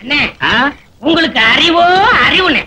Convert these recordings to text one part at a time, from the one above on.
அண்ணே உங்களுக்கு அறிவோ அறிவுனே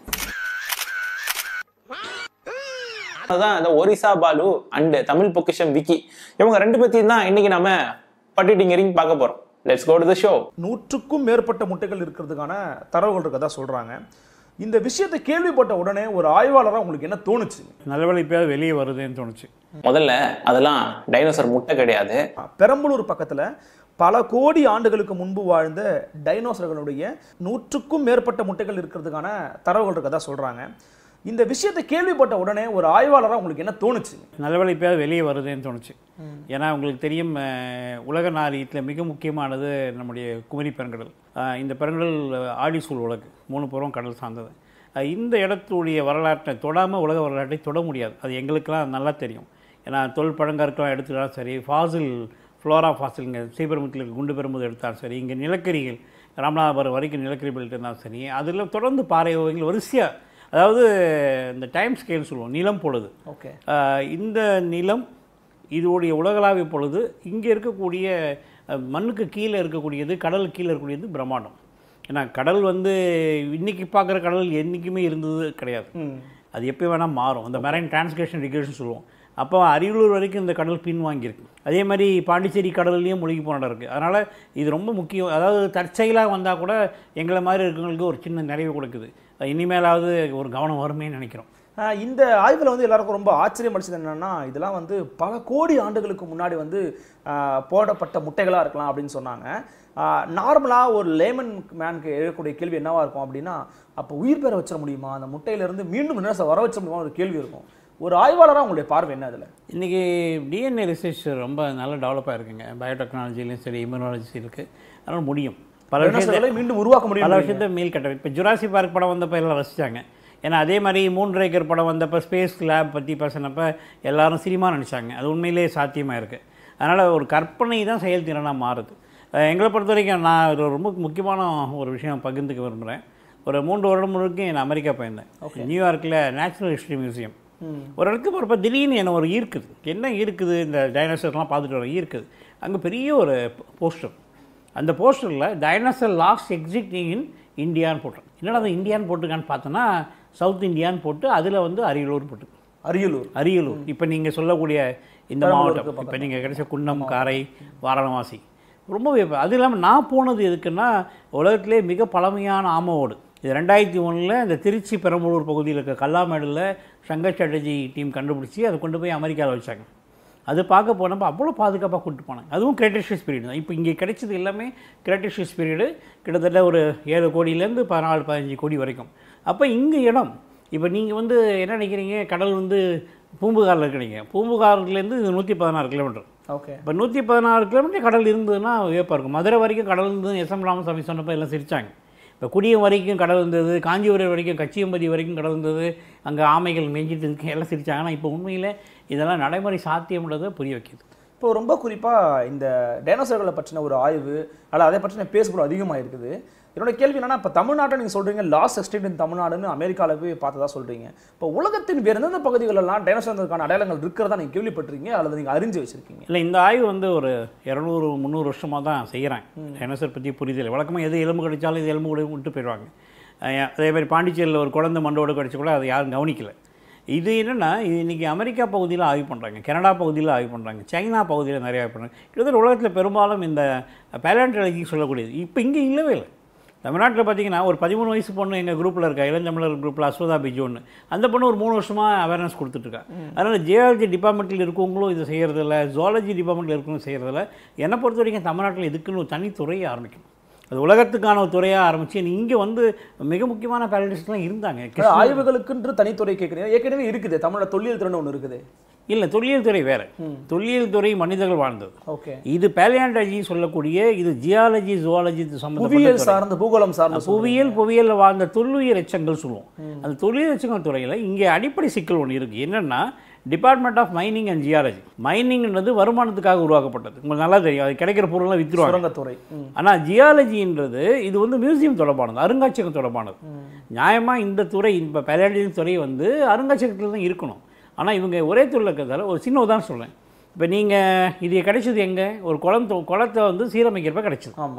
அதுதான் இந்த ஒரிசா பாலு அண்ட் தமிழ் பொக்கிஷம் விக்கி இவங்க ரெண்டு பத்தியும் தான் இன்னைக்கு நாம பட்டிட்டிங்கரிங் பார்க்க போறோம் let's go to the show நூற்றுக்கும் மேற்பட்ட முட்டைகள் இருக்கிறதுக்கான தரவுகள் இருக்கதா சொல்றாங்க இந்த விஷயத்தை கேள்விப்பட்ட உடனே ஒரு ஆய்வாளரா உங்களுக்கு என்ன தோணுச்சு நல்லவேளை இப்போயாவது வெளியே வருதுன்னு தோணுச்சு முதல்ல அதெல்லாம் டைனோசர் முட்டை கிடையாது பெரம்பலூர் பக்கத்துல பல கோடி ஆண்டுகளுக்கு முன்பு வாழ்ந்த டைனோசர்களுடைய நூற்றுக்கும் மேற்பட்ட முட்டைகள் இருக்கிறதுக்கான தரவுகள் இருக்கதா சொல்றாங்க இந்த விஷயத்தை கேள்விப்பட்ட உடனே ஒரு ஆய்வாளரா உங்களுக்கு என்ன தோணுச்சு நல்லவேளை இப்போயாவது வெளியே வருதுன்னு தோணுச்சு ஏன்னா உங்களுக்கு தெரியும் அஹ், உலக நாரியத்தில் மிக முக்கியமானது நம்முடைய குமரி பெருங்கடல் அஹ், இந்த பெருங்கடல் ஆழிசூழ் உலகு மூணு புறம் கடல் சார்ந்தது அஹ், இந்த இடத்துடைய வரலாற்றை தொடாமல் உலக வரலாற்றை தொட முடியாது அது எங்களுக்கெல்லாம் நல்லா தெரியும் ஏன்னா தொல் பழங்கற்கெல்லாம் எடுத்துக்கிட்டாலும் சரி ஃபாசில் ஃப்ளோரா ஃபாசில் இங்கே ஸ்ரீபெரும்புத்தில் குண்டு பெரும்புது எடுத்தாலும் சரி இங்கே நிலக்கரிகள் ராமநாதபுரம் வரைக்கும் நிலக்கரி பெல்ட் இருந்தாலும் சரி அதில் தொடர்ந்து பாறை ஓவியங்கள் வரிசையாக அதாவது இந்த டைம் ஸ்கேல் சொல்லுவோம் நிலம் பொழுது ஓகே ஆஹ் இந்த நிலம் இதோடைய உலகளாவிய பொழுது இங்கே இருக்கக்கூடிய அஹ், மண்ணுக்கு கீழே இருக்கக்கூடியது கடலுக்கு கீழே இருக்கக்கூடியது பிரம்மாண்டம் ஏன்னா கடல் வந்து இன்னைக்கு பார்க்குற கடல் என்றைக்குமே இருந்தது கிடையாது அது எப்போ வேணால் மாறும் அந்த மெரைன் டிரான்ஸ்கிரேஷன் ரெகுலேஷன் சொல்லுவோம் அப்போ அரியலூர் வரைக்கும் இந்த கடல் பின் வாங்கியிருக்கு அதே மாதிரி பாண்டிச்சேரி கடல்லையும் மூழ்கி போன இடம் இருக்குது அதனால் இது ரொம்ப முக்கியம் அதாவது தற்செயலாக வந்தால் கூட எங்களை மாதிரி இருக்கவங்களுக்கு ஒரு சின்ன நிறைவு கொடுக்குது இனிமேலாவது ஒரு கவனம் வருமேன்னு நினைக்கிறோம் ஆஹ் இந்த ஆய்வில் வந்து எல்லாருக்கும் ரொம்ப ஆச்சரியம் அடிச்சது என்னன்னா இதெல்லாம் வந்து பல கோடி ஆண்டுகளுக்கு முன்னாடி வந்து ஆஹ் போடப்பட்ட முட்டைகளாக இருக்கலாம் அப்படின்னு சொன்னாங்க நார்மலாக ஒரு லேமன் மேனுக்கு எழக்கூடிய கேள்வி என்னவா இருக்கும் அப்படின்னா அப்போ உயிர் பெற வச்சிட முடியுமா அந்த முட்டையிலேருந்து மீண்டும் என்ன வர வச்ச முடியுமா ஒரு கேள்வி இருக்கும் ஒரு ஆய்வாளராக உங்களுடைய பார்வை என்ன அதில் இன்றைக்கி டிஎன்ஏ ரிசர்ச் ரொம்ப நல்ல டெவலப்பாக இருக்குங்க பயோடெக்னாலஜிலையும் சரி இம்யூனாலஜி இருக்குது அதனால் முடியும் பல விஷயத்தை டைனோசர்களை மீண்டும் உருவாக்க பல முடியும் விஷயத்தை மீள் கட்ட இப்போ ஜுராசி பார்க் படம் வந்தப்போ எல்லாம் ரசித்தாங்க ஏன்னா அதே மாதிரி மூன் ரேக்கர் படம் வந்தப்போ ஸ்பேஸ் லேப் பற்றி பேசினப்ப எல்லாரும் சினிமா நினச்சாங்க அது உண்மையிலேயே சாத்தியமாக இருக்குது அதனால் ஒரு கற்பனை தான் செயல்திறனாக மாறுது அஹ் எங்களை பொறுத்த வரைக்கும் நான் ஒரு ரொம்ப முக்கியமான ஒரு விஷயம் பகிர்ந்துக்க விரும்புகிறேன் ஒரு மூன்று வருடம் முழுக்க நான் அமெரிக்கா போயிருந்தேன் நியூயார்க்கில் நேச்சுரல் ஹிஸ்ட்ரி மியூசியம் ஒரு இடத்துக்கு போகிறப்ப திடீர்னு என்ன ஒரு ஈர்க்குது என்ன ஈர்க்குது இந்த டைனோசர்லாம் பார்த்துட்டு வர ஈர்க்குது அங்கே பெரிய ஒரு போஸ்டர் அந்த போஸ்டரில் டைனோசர் லாஸ்ட் எக்ஸிட்டிங் இன் இந்தியான்னு போட்டேன் என்னடா அது இந்தியான்னு போட்டிருக்கான்னு பார்த்தோன்னா சவுத் இந்தியான்னு போட்டு அதில் வந்து அரியலூர் போட்டு அரியலூர் அரியலூர் இப்போ நீங்கள் சொல்லக்கூடிய இந்த பெரம்பலூருக்கு மாவட்டம் இப்போ நீங்கள் கிடைச்ச குன்னம் காரை வாரணவாசி ரொம்ப வியப்பு அது இல்லாமல் நான் போனது எதுக்குன்னா உலகத்திலே மிக பழமையான ஆம ஓடு இது ரெண்டாயிரத்தி ஒன்றில் இந்த திருச்சி பெரம்பலூர் பகுதியில் இருக்க கல்லாமேடில் சங்கர் சாட்டர்ஜி டீம் கண்டுபிடிச்சி அதை கொண்டு போய் அமெரிக்காவில் வச்சாங்க அது பார்க்க போனப்போ அவ்வளோ பாதுகாப்பாக கூப்பிட்டு போனாங்க அதுவும் கிரேட்டஷியஸ் பீரியட் தான் இப்போ இங்கே கிடைச்சது எல்லாமே கிரேட்டஷியஸ் பீரியடு கிட்டத்தட்ட ஒரு ஏழு கோடியிலேருந்து பதினாலு பதினஞ்சு கோடி வரைக்கும் அப்போ இங்கே இடம் இப்போ நீங்கள் வந்து என்ன நினைக்கிறீங்க கடல் வந்து பூம்புகாரில் இருக்கிறீங்க பூம்புகார்லேருந்து இது நூற்றி பதினாறு கிலோமீட்டர் ஓகே இப்போ நூற்றி பதினாறு கிலோமீட்டர் கடல் இருந்ததுன்னா வியப்பாக இருக்கும் மதுரை வரைக்கும் கடல் இருந்தது எஸ் எம் ராமசாமி சொன்னப்போ எல்லாம் சிரிச்சாங்க இப்போ குடியம் வரைக்கும் கடல் இருந்தது காஞ்சிபுரம் வரைக்கும் கச்சியம்பதி வரைக்கும் கடல் இருந்தது அங்கே ஆமைகள் மேய்ஞ்சிட்டு இருக்கு எல்லாம் சிரிச்சாங்க ஆனால் இப்போ உண்மையில் இதெல்லாம் நடைமுறை சாத்தியம்ன்றதை புரிய வைக்கிது இப்போ ரொம்ப குறிப்பாக இந்த டைனோசர்களை பற்றின ஒரு ஆய்வு அல்ல அதை பற்றின பேசுபொருள் அதிகமாக இருக்குது என்னோட கேள்வி என்னன்னா இப்போ தமிழ்நாட்டை நீங்கள் சொல்கிறீங்க லாஸ்ட் எக்ஸ்டேட் இன் தமிழ்நாடுன்னு அமெரிக்காவில் போய் பார்த்ததா சொல்கிறீங்க இப்போ உலகத்தின் வேறு எந்தெந்த பகுதிகளெல்லாம் டைனோசர்களுக்கான அடையாளங்கள் இருக்கிறதா நீங்கள் கேள்விப்பட்டிருக்கீங்க அல்லது நீங்கள் அறிஞ்சு வச்சிருக்கீங்க இல்லை இந்த ஆய்வு வந்து ஒரு இரநூறு முந்நூறு வருஷமாக தான் செய்கிறாங்க டைனோசர் பற்றி புரிதல் வழக்கமாக எது எலும்பு கடிச்சாலும் இது எலும்பு கூட விட்டு போயிடுவாங்க அஹ் அதே மாதிரி பாண்டிச்சேரியில் ஒரு குழந்தை மண்டோடு கடிச்சு கூட அதை யாரும் கவனிக்கல இது என்னென்னா இது இன்றைக்கி அமெரிக்கா பகுதியில் ஆய்வு பண்ணுறாங்க கனடா பகுதியில் ஆய்வு பண்ணுறாங்க சைனா பகுதியில் நிறைய ஆய்வு பண்ணுறாங்க கிட்டத்தட்ட உலகத்தில் பெரும்பாலும் இந்த பேலண்ட்ரலஜி சொல்லக்கூடியது இப்போ இங்கே இல்லவே இல்லை தமிழ்நாட்டில் பார்த்தீங்கன்னா ஒரு பதிமூணு வயசு பொண்ணு எங்கள் குரூப்பில் இருக்கா இளந்தமிழர் குரூப்பில் அஸ்வதா பிஜோன்னு அந்த பொண்ணு ஒரு மூணு வருஷமாக அவேர்னஸ் கொடுத்துட்ருக்கா அதனால் ஜியாலஜி டிபார்ட்மெண்ட்டில் இருக்கவங்களும் இது செய்கிறதில்ல ஜுவாலஜி டிபார்ட்மெண்ட்டில் இருக்கவங்களும் செய்கிறதில்ல என்னை பொறுத்த வரைக்கும் தமிழ்நாட்டில் இதுக்குன்னு ஒரு தனித்துறையை ஆரம்பிக்கணும் அது உலகத்துக்கான ஒரு துறையாக ஆரம்பித்து இங்கே வந்து மிக முக்கியமான பேரலிஸ்ட்லாம் இருந்தாங்க அதாவது ஆய்வுகளுக்குன்று தனித்துறை கேட்குறீங்க ஏற்கனவே இருக்குது தமிழோட தொல்லியல் திறன் ஒன்று இருக்குது இல்லை தொல்லியல் துறை வேறு தொல்லியல் துறை மனிதர்கள் வாழ்ந்தது ஓகே இது பேலியாண்டஜி சொல்லக்கூடிய இது ஜியாலஜி ஜுவாலஜி சம்மந்தப்பட்ட புவியியல் துறை. சார்ந்த பூகோளம் சார்ந்த புவியியல் புவியியல் வாழ்ந்த தொல்லுயிர் எச்சங்கள் சொல்லுவோம் அந்த தொல்லுயிர் எச்சங்கள் துறையில் இங்கே அடிப்படை சிக்கல் ஒன்று இருக்குது என்னென்னா department of mining and geology மைனிங்ன்றது வருமானத்துக்காக உருவாக்கப்பட்டது உங்களுக்கு நல்லா தெரியும் அது கிடைக்கிற பொருள்லாம் விற்றுருவாங்க சுரங்கத்துறை ம். ஆனால் ஜியாலஜின்றது இது வந்து மியூசியம் தொடர்பானது அருங்காட்சியகம் தொடர்பானது நியாயமாக இந்த துறை இப்போ பேலாண்டியன் துறை வந்து அருங்காட்சியகத்தில் தான் இருக்கணும் ஆனால் இவங்க ஒரே துறையில் இருக்கிறதால ஒரு சின்ன உதாரணம் சொல்கிறேன் இப்போ நீங்கள் இது கிடைச்சது எங்கே ஒரு குளம் தொ- குளத்தை வந்து சீரமைக்கிறப்ப கிடைச்சது ஆமா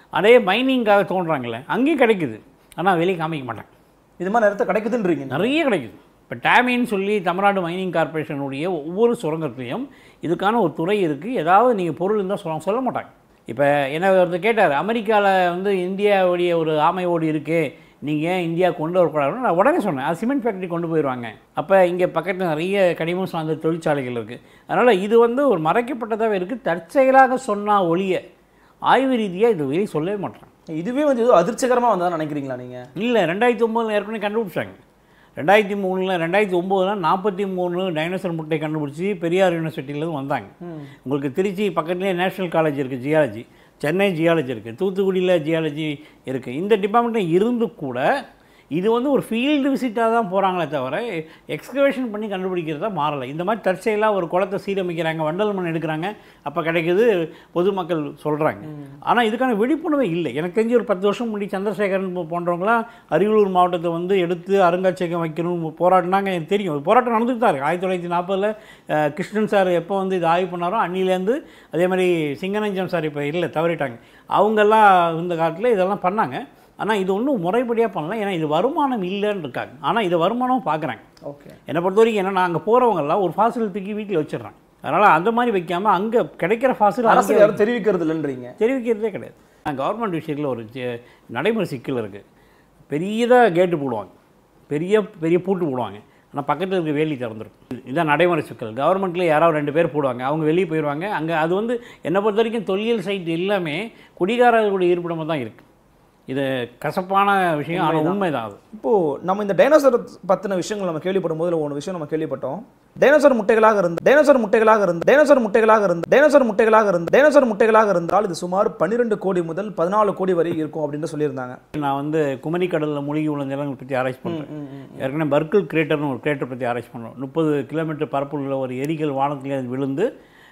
அதே மைனிங்காக தோன்றாங்கல்ல அங்கேயும் கிடைக்குது ஆனால் வெளியே காமிக்க மாட்டாங்க இது மாதிரி நேரத்தை கிடைக்குதுன்றீங்க நிறைய கிடைக்குது இப்போ டேமின்னு சொல்லி தமிழ்நாடு மைனிங் கார்ப்பரேஷனுடைய ஒவ்வொரு சுரங்கத்துலேயும் இதுக்கான ஒரு துறை இருக்குது ஏதாவது நீங்கள் பொருள் இருந்தால் சொல்ல சொல்ல மாட்டாங்க இப்போ என்ன ஒருத்தர் கேட்டார் அமெரிக்காவில் வந்து இந்தியாவுடைய ஒரு ஆமை ஓடி இருக்குது நீங்கள் ஏன் இந்தியா கொண்டு வரக்கூடாதுன்னு நான் உடனே சொன்னேன் அது சிமெண்ட் ஃபேக்ட்ரி கொண்டு போயிடுவாங்க அப்போ இங்கே பக்கத்தில் நிறைய கனிமம் சார்ந்த தொழிற்சாலைகள் இருக்குது அதனால் இது வந்து ஒரு மறைக்கப்பட்டதாகவே இருக்குது தற்செயலாக சொன்னால் ஒழிய ஆய்வு ரீதியாக இது வெளியே சொல்லவே மாட்டேன் இதுவே வந்து ஏதோ அதிர்ச்சிகரமா வந்ததா நினைக்கிறீங்களா நீங்க இல்லை ரெண்டாயிரத்தி ஒம்போதில் ஏற்கனவே கண்டுபிடிச்சாங்க ரெண்டாயிரத்தி மூணில் ரெண்டாயிரத்தி ஒம்போதில் நாற்பத்தி மூணு டைனோசர் முட்டை கண்டுபிடிச்சி பெரியார் யூனிவர்சிட்டியிலேருந்து வந்தாங்க உங்களுக்கு திருச்சி பக்கத்துலேயே நேஷனல் காலேஜ் இருக்குது ஜியாலஜி சென்னை ஜியாலஜி இருக்குது தூத்துக்குடியில் ஜியாலஜி இருக்குது இந்த டிபார்ட்மெண்ட்டில் இருந்து கூட இது வந்து ஒரு ஃபீல்டு விசிட்டாக தான் போகிறாங்களே தவிர எக்ஸ்கவேஷன் பண்ணி கண்டுபிடிக்கிறதா மாறலை இந்த மாதிரி தற்செயலாக ஒரு குளத்தை சீரமைக்கிறாங்க வண்டல் மண் எடுக்கிறாங்க அப்போ கிடைக்குது பொதுமக்கள் சொல்கிறாங்க ஆனால் இதுக்கான விழிப்புணர்வே இல்லை எனக்கு தெரிஞ்சு ஒரு பத்து வருஷம் முன்னாடி சந்திரசேகரன் போ- போன்றவங்களாம் அரியலூர் மாவட்டத்தை வந்து எடுத்து அருங்காட்சியகம் வைக்கணும் போராட்டினாங்க எனக்கு தெரியும் ஒரு போராட்டம் நடந்துட்டு தான் இருக்கு ஆயிரத்தி தொள்ளாயிரத்தி நாற்பதில் கிருஷ்ணன் சார் எப்போ வந்து இது ஆய்வு பண்ணாரோ அன்னிலேருந்து அதே மாதிரி சிங்கனஞ்சம் சார் இப்போ இல்லை தவறிட்டாங்க அவங்கெல்லாம் இந்த காலத்தில் இதெல்லாம் பண்ணாங்க ஆனால் இது ஒன்றும் முறைப்படியாக பண்ணல ஏன்னா இது வருமானம் இல்லைன்னு இருக்காங்க ஆனால் இது வருமானம் பார்க்குறாங்க ஓகே என்னை பொறுத்த வரைக்கும் என்னன்னா அங்கே போகிறவங்கெல்லாம் ஒரு ஃபாசில் தூக்கி வீட்டில் வச்சிடுறாங்க அதனால் அந்த மாதிரி வைக்காமல் அங்கே கிடைக்கிற ஃபாசில் அரசு யாரும் தெரிவிக்கிறது இல்லைன்றீங்க தெரிவிக்கிறதே கிடையாது கவர்மெண்ட் விஷயத்தில் ஒரு ஜெ- நடைமுறை சிக்கல் இருக்குது பெரியதாக கேட்டு போடுவாங்க பெரிய பெரிய பூட்டு போடுவாங்க ஆனால் பக்கத்தில் இருக்க வேலி திறந்துருக்கும் இது- இதுதான் நடைமுறை சிக்கல் கவர்மெண்ட்டில் யாராவது ரெண்டு பேர் போடுவாங்க அவங்க வெளியே போயிடுவாங்க அங்கே அது வந்து என்னை பொறுத்த வரைக்கும் தொல்லியல் சைட் எல்லாமே குடிகாரர்களுடைய இருப்பிடமாக தான் இருக்குது இது கசப்பான விஷயம் ஆனால் உண்மைதான் அது இப்போ நம்ம இந்த டைனோசர் பத்தின விஷயங்கள் நம்ம கேள்விப்படும் போது ஒரு விஷயம் நம்ம கேள்விப்பட்டோம் டைனோசர் முட்டைகளாக இருந்து டைனோசர் முட்டைகளாக இருந்து டைனோசர் முட்டைகளாக இருந்து டைனோசர் முட்டைகளாக இருந்து டைனோசர் முட்டைகளாக இருந்தால் இது சுமார் 12 கோடி முதல் பதினாலு கோடி வரை இருக்கும் அப்படின்னு சொல்லியிருந்தாங்க நான் வந்து குமரி கடலில் மூழ்கி உள்ள நிலங்களை பற்றி ஆராய்ச்சி பண்ணுறேன் ஏற்கனவே பர்க்கிள் கிரேட்டர்னு ஒரு கிரேட்டர் பற்றி ஆராய்ச்சி பண்ணுறோம் முப்பது கிலோமீட்டர் பரப்புள்ள ஒரு எரிகள் வானத்திலே அது விழுந்து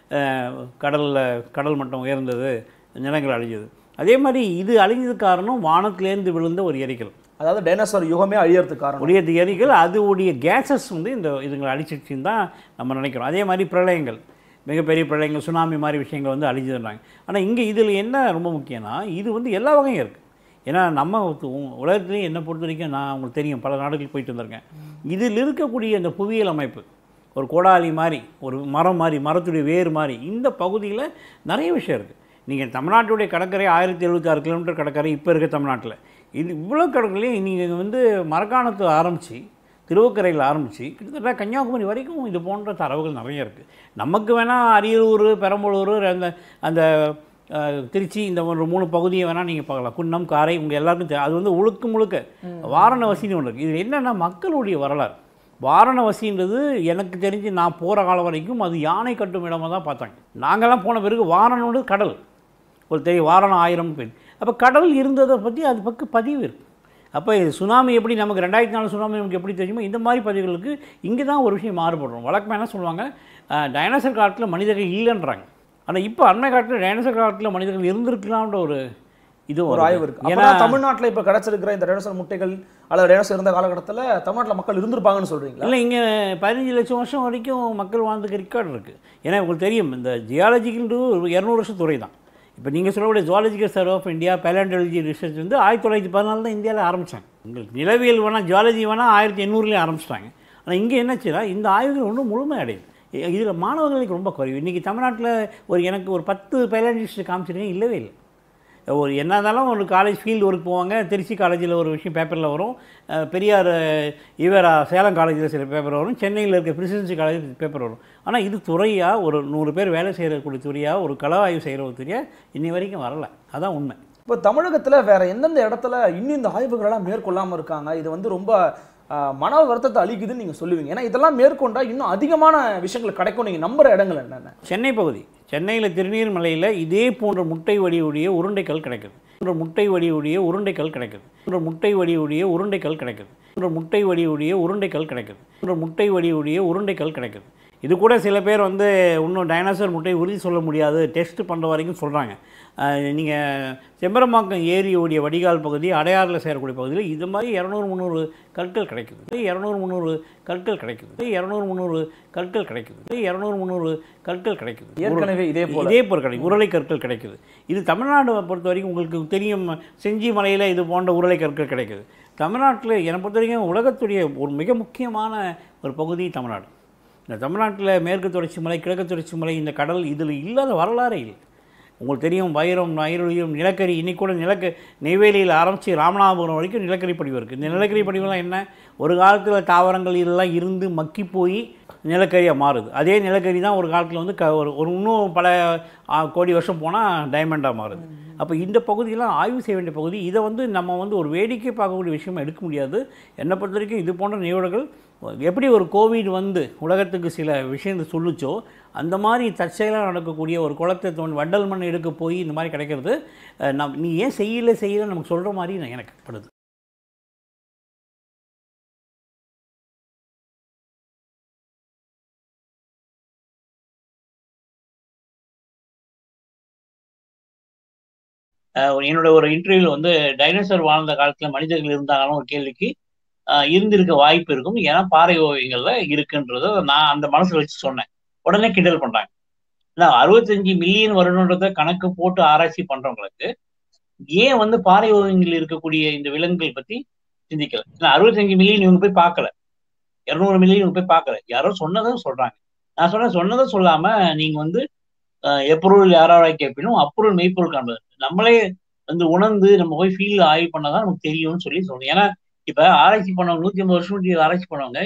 கடலில் கடல் மட்டம் உயர்ந்தது நிலங்கள் அழிஞ்சது அதே மாதிரி இது அழிஞ்சது காரணம் வானத்திலேருந்து விழுந்த ஒரு எரிகள் அதாவது டைனோசர் யுகமே அழியறதுக்கு காரணம் உடைய எரிகள் அதுவுடைய கேஸஸ் வந்து இந்த இதுங்களை அழிச்சிடுச்சின்னு தான் நம்ம நினைக்கிறோம் அதே மாதிரி பிரளயங்கள் மிகப்பெரிய பிரளயங்கள் சுனாமி மாதிரி விஷயங்கள் வந்து அழிஞ்சுதுன்றாங்க ஆனால் இங்கே இதில் என்ன ரொம்ப முக்கியம்னா இது வந்து எல்லா வகையும் இருக்குது ஏன்னா நம்ம உ- உலகத்துலேயும் என்னை பொறுத்த வரைக்கும் நான் உங்களுக்கு தெரியும் பல நாடுகளுக்கு போயிட்டு வந்திருக்கேன் இதில் இருக்கக்கூடிய இந்த புவியியல் அமைப்பு ஒரு கோடாலி மாதிரி ஒரு மரம் மாதிரி மரத்துடைய வேர் மாதிரி இந்த பகுதியில் நிறைய விஷயம் இருக்குது நீங்கள் தமிழ்நாட்டுடைய கடற்கரை ஆயிரத்தி எழுபத்தாறு கிலோமீட்டர் கடற்கரை இப்போ இருக்க தமிழ்நாட்டில் இது இவ்வளோ கடற்கரையும் நீங்கள் வந்து மரக்காணத்து ஆரம்பித்து திருவக்கரையில் ஆரம்பித்து கிட்டத்தட்ட கன்னியாகுமரி வரைக்கும் இது போன்ற தரவுகள் நிறைய இருக்குது நமக்கு வேணால் அரியலூர் பெரம்பலூர் அந்த அந்த அஹ், திருச்சி இந்த ஒரு மூணு பகுதியை வேணால் நீங்கள் பார்க்கலாம் குன்னம் காரை உங்கள் எல்லாருக்கும் தெ- அது வந்து முழுக்க முழுக்க வாரணவசின்னு ஒன்று இருக்குது இது என்னென்னா மக்களுடைய வரலாறு வாரணவசின்றது எனக்கு தெரிஞ்சு நான் போகிற காலம் வரைக்கும் அது யானை கட்டும் இடமா தான் பார்த்தாங்க நாங்கள்லாம் போன பிறகு வாரணம்னு கடல் ஒரு தெரியும் வாரணம் ஆயிரம் பேர் அப்போ கடல் இருந்ததை பற்றி அது பக்கம் பதிவு இருக்கு அப்போ சுனாமி எப்படி நமக்கு ரெண்டாயிரத்தி நாலு சுனாமி நமக்கு எப்படி தெரியுமோ இந்த மாதிரி பதிவுகளுக்கு இங்கே தான் ஒரு விஷயம் மாறுபடுறோம் வழக்கமாக என்ன சொல்லுவாங்க டைனோசர் காலத்தில் மனிதர்கள் இல்லைன்றாங்க ஆனால் இப்போ அண்மை காலத்தில் டைனோசர் காலத்தில் மனிதர்கள் இருந்திருக்கலாம்ன்ற ஒரு இது ஒரு ஆய்வு இருக்கு ஏன்னா ஏன்னா தமிழ்நாட்டுல இப்ப கிடைச்சிருக்கிற இந்த டைனோசர் முட்டைகள் அல்லது டைனோசர் இருந்த காலகட்டத்துல தமிழ்நாட்டுல மக்கள் இருந்திருப்பாங்கன்னு சொல்றீங்களா இல்லை இங்கே பதினஞ்சு லட்சம் வருஷம் வரைக்கும் மக்கள் வாழ்ந்துக்க ரெக்கார்டு இருக்குது ஏன்னா உங்களுக்கு தெரியும் இந்த ஜியாலஜிக்கல்ன்றது ஒரு இரநூறு வருஷம் துறை தான் இப்போ நீங்கள் சொல்லக்கூடிய zoological survey of India paleontology research வந்து ஆயிரத்தி தொள்ளாயிரத்தி பதினாலு தான் இந்தியாவில் ஆரம்பித்தாங்க உங்களுக்கு நிலவியல் வேணால் ஜுவாலஜி வேணால் ஆயிரத்தி எண்ணூறுலேயே ஆரம்பிச்சிட்டாங்க ஆனால் இங்கே என்னச்சுன்னா இந்த ஆய்வுகள் ஒன்றும் முழுமை அடையுது இதில் மாணவர்களுக்கு ரொம்ப குறைவு இன்றைக்கி தமிழ்நாட்டில் ஒரு எனக்கு ஒரு பத்து பேலண்டிஸ்ட் காமிச்சிருக்கேன் இல்லவே இல்லை ஒரு என்ன இருந்தாலும் ஒரு காலேஜ் ஃபீல்டு ஒர்க் போவாங்க திருச்சி காலேஜில் ஒரு விஷயம் பேப்பரில் வரும் அஹ் பெரியார் இவரா சேலம் காலேஜில் சில பேப்பர் வரும் சென்னையில் இருக்க பிரசிடென்சி காலேஜ் பேப்பர் வரும் ஆனால் இது துறையாக ஒரு நூறு பேர் வேலை செய்கிறக்கூடிய துறையாக ஒரு கள ஆய்வு செய்கிற ஒரு துறையாக இன்னி வரைக்கும் வரல அதான் உண்மை இப்போ தமிழகத்துல வேற எந்தெந்த இடத்துல இன்னும் இந்த ஆய்வுகளெல்லாம் மேற்கொள்ளாம இருக்காங்க இது வந்து ரொம்ப ஆஹ், மன வருத்தத்தை அளிக்குதுன்னு நீங்க சொல்லுவீங்க ஏன்னா இதெல்லாம் மேற்கொண்டா இன்னும் அதிகமான விஷயங்கள் கிடைக்கும் நீங்க நம்புற இடங்கள் என்னென்ன சென்னை பகுதி சென்னையில் திருநீர்மலையில் இதே போன்ற முட்டை வடிவுடைய உருண்டைக்கல் கிடைக்குது போன்ற முட்டை வடிவுடைய உருண்டைக்கல் கிடைக்குது போன்ற முட்டை வடிவுடைய உருண்டைக்கல் கிடைக்குது போன்ற முட்டை வடிவுடைய உருண்டைக்கல் கிடைக்குது போன்ற முட்டை வடிவுடைய உருண்டைக்கல் கிடைக்குது இது கூட சில பேர் வந்து இன்னும் டைனோசர் முட்டை உறுதி சொல்ல முடியாது டெஸ்ட் பண்ணுற வரைக்கும் சொல்கிறாங்க நீங்கள் செம்பரம்பாக்கம் ஏரியோடைய வடிகால் பகுதி அடையாறில் சேரக்கூடிய பகுதியில் இது மாதிரி இரநூறு முந்நூறு கற்கள் கிடைக்குது இரநூறு முந்நூறு கற்கள் கிடைக்குது இரநூறு முந்நூறு கற்கள் கிடைக்குது இரநூறு முந்நூறு கற்கள் கிடைக்குது ஏற்கனவே இதே போல. இதே போல் கிடைக்கும் உருளை கற்கள் கிடைக்குது இது தமிழ்நாடு பொறுத்த வரைக்கும் உங்களுக்கு தெரியும் செஞ்சி மலையில் இது போன்ற உருளை கற்கள் கிடைக்குது தமிழ்நாட்டில் என்னை பொறுத்த வரைக்கும் உலகத்துடைய ஒரு மிக முக்கியமான ஒரு பகுதி தமிழ்நாடு இந்த தமிழ்நாட்டில் மேற்கு தொடர்ச்சி மலை கிழக்கு தொடர்ச்சி மலை இந்த கடல் இதில் இல்லாத வரலாறே இல்லை உங்களுக்கு தெரியும் வைரம் வைரம் நிலக்கரி இன்னைக்கு கூட நிலக்க நெய்வேலியில் ஆரம்பித்து ராமநாதபுரம் வரைக்கும் நிலக்கரி படிவு இருக்குது இந்த நிலக்கரி படிவுலாம் என்ன ஒரு காலத்தில் தாவரங்கள் இதெல்லாம் இருந்து மக்கி போய் நிலக்கரியாக மாறுது அதே நிலக்கரி தான் ஒரு காலத்தில் வந்து க ஒரு ஒரு இன்னும் பல ஆ, கோடி வருஷம் போனால் டைமண்டாக மாறுது அப்போ இந்த பகுதியெல்லாம் ஆய்வு செய்ய வேண்டிய பகுதி இதை வந்து நம்ம வந்து ஒரு வேடிக்கை பார்க்கக்கூடிய விஷயமா எடுக்க முடியாது என்னை பொறுத்த வரைக்கும் இது போன்ற நிகழ்வுகள் எப்படி ஒரு கோவிட் வந்து உலகத்துக்கு சில விஷயங்கள் சொல்லுச்சோ அந்த மாதிரி தற்செயலாக நடக்கக்கூடிய ஒரு குளத்தை தோண்டி வண்டல் மண் எடுக்க போய் இந்த மாதிரி கிடைக்கிறது அஹ், நம் நீ ஏன் செய்யல செய்யல நமக்கு சொல்கிற மாதிரி நான் எனக்கு படுது அஹ் என்னோட ஒரு இன்டர்வியூல வந்து டைனோசர் வாழ்ந்த காலத்துல மனிதர்கள் இருந்தாங்கன்னு ஒரு கேள்விக்கு அஹ் இருந்திருக்க வாய்ப்பு இருக்கும் ஏன்னா பாறை ஓவியங்கள்ல இருக்குன்றத நான் அந்த மனசுல வச்சு சொன்னேன் உடனே கிண்டல் பண்றாங்க நான் அறுபத்தஞ்சு மில்லியன் வருடன்றத கணக்கு போட்டு ஆராய்ச்சி பண்றவங்களுக்கு ஏன் வந்து பாறை ஓவியங்கள் இருக்கக்கூடிய இந்த விலங்குகள் பத்தி சிந்திக்கல ஏன்னா அறுபத்தஞ்சு மில்லியன் இவங்க போய் பார்க்கல இருநூறு மில்லியன் இவங்க போய் பார்க்கல யாரோ சொன்னதை சொல்றாங்க நான் சொன்ன சொன்னதை சொல்லாம நீங்க வந்து அஹ் எப்பொருள் யாராராய் கேட்பினும் அப்பொருள் மெய்ப்பொருள் காண்பது நம்மளே வந்து உணர்ந்து நம்ம போய் ஃபீல்டு ஆய்வு பண்ணாதான் நமக்கு தெரியும்னு சொல்லி சொல்லணும் ஏன்னா இப்ப ஆராய்ச்சி பண்ணவங்க நூத்தி ஐம்பது வருஷம் முன்னாடி ஆராய்ச்சி பண்ணவங்க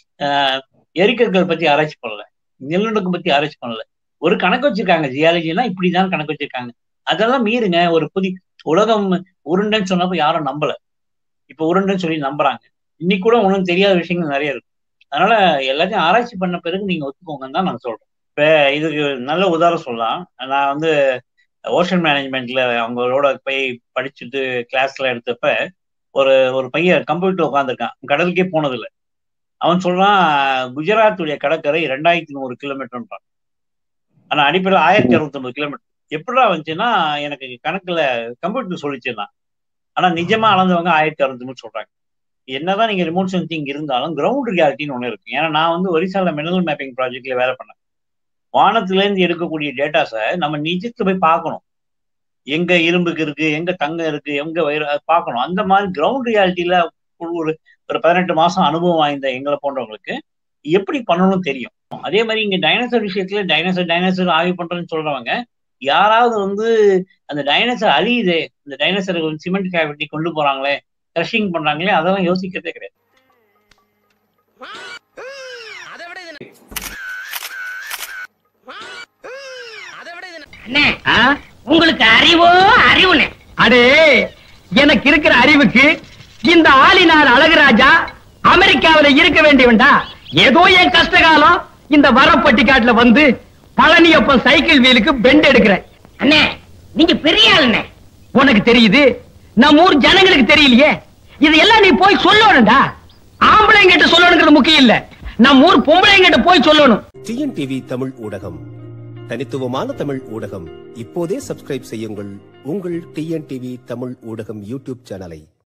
அஹ் எரிக்கற்கள் பத்தி ஆராய்ச்சி பண்ணல நிலநடுக்கம் பத்தி ஆராய்ச்சி பண்ணல ஒரு கணக்கு வச்சிருக்காங்க ஜியாலஜினா இப்படிதான் கணக்கு வச்சிருக்காங்க அதெல்லாம் மீறுங்க ஒரு புதி உலகம் உருண்டைன்னு சொன்னப்ப யாரும் நம்பல இப்ப உருண்டைன்னு சொல்லி நம்புறாங்க இன்னைக்கு கூட ஒன்றும் தெரியாத விஷயங்கள் நிறைய இருக்கு அதனால எல்லாத்தையும் ஆராய்ச்சி பண்ண பிறகு நீங்க ஒத்துக்கோங்கன்னு தான் நான் சொல்றேன் இப்ப இதுக்கு நல்ல உதாரணம் சொல்லலாம் நான் வந்து ஓஷன் மேனேஜ்மெண்ட்ல அவங்களோட போய் படிச்சுட்டு கிளாஸ்ல எடுத்தப்ப ஒரு ஒரு பையன் கம்ப்யூட்டர் உட்காந்துருக்கான் கடலுக்கே போனதில்லை அவன் சொல்றான் குஜராத்துடைய கடற்கரை ரெண்டாயிரத்தி நூறு கிலோமீட்டர்ன்றான் ஆனா அடிப்படையில் ஆயிரத்தி அறுபத்தொன்பது கிலோமீட்டர் எப்படிடா வந்துச்சுன்னா எனக்கு கணக்குல கம்ப்யூட்டர் சொல்லிச்சுன்னா ஆனா நிஜமா அளந்தவங்க ஆயிரத்தி அறுபத்தி சொல்றாங்க என்னதான் நீங்க ரிமோட் சென்சிங் இருந்தாலும் கிரவுண்ட் ரியாலிட்டின்னு ஒண்ணு இருக்கு ஏன்னா நான் வந்து ஒரிசால மினரல் மேப்பிங் ப்ராஜெக்ட்ல வேலை பண்ணேன் வானத்துல இருந்து எடுக்கக்கூடிய டேட்டாஸை நம்ம நிஜத்துல போய் பார்க்கணும் எங்க இரும்புக்கு இருக்கு எங்க தங்கம் இருக்கு எங்க வயிறு அது பார்க்கணும் அந்த மாதிரி கிரவுண்ட் ரியாலிட்டியில ஒரு ஒரு பதினெட்டு மாசம் அனுபவம் வாய்ந்த எங்களை போன்றவங்களுக்கு எப்படி பண்ணணும்னு தெரியும் அதே மாதிரி இங்க டைனோசர் விஷயத்துல டைனோசர் டைனோசர் ஆய்வு பண்றேன்னு சொல்றவங்க யாராவது வந்து அந்த டைனோசர் அழியுதே இந்த டைனோசருக்கு வந்து சிமெண்ட் கேவிட்டி கொண்டு போறாங்களே கிரஷிங் பண்றாங்களே அதெல்லாம் யோசிக்கிறதே கிடையாது அண்ணே உங்களுக்கு அறிவோ அறிவுனே அடே எனக்கு இருக்கிற அறிவுக்கு இந்த ஆளினார் அழகுராஜா அமெரிக்காவில இருக்க வேண்டியவன்டா ஏதோ என் கஷ்ட காலம் இந்த வரப்பட்டிக்காட்டுல வந்து பழனியப்பன் சைக்கிள் வீலுக்கு பெண்ட் எடுக்கிறேன் அண்ணே நீங்க பெரிய ஆளுண்ணே உனக்கு தெரியுது நம்ம ஊர் ஜனங்களுக்கு தெரியலையே இதெல்லாம் நீ போய் சொல்லணும்டா ஆம்பளைங்கிட்ட சொல்லணுங்கிறது முக்கியம் இல்ல நம்ம ஊர் பொம்பளைங்கிட்ட போய் சொல்லணும் டிஎன்டிவி தமிழ் ஊடகம் தனித்துவமான தமிழ் ஊடகம் இப்போதே சப்ஸ்கிரைப் செய்யுங்கள் உங்கள் டிஎன்டிவி தமிழ் ஊடகம் யூடியூப் சேனலை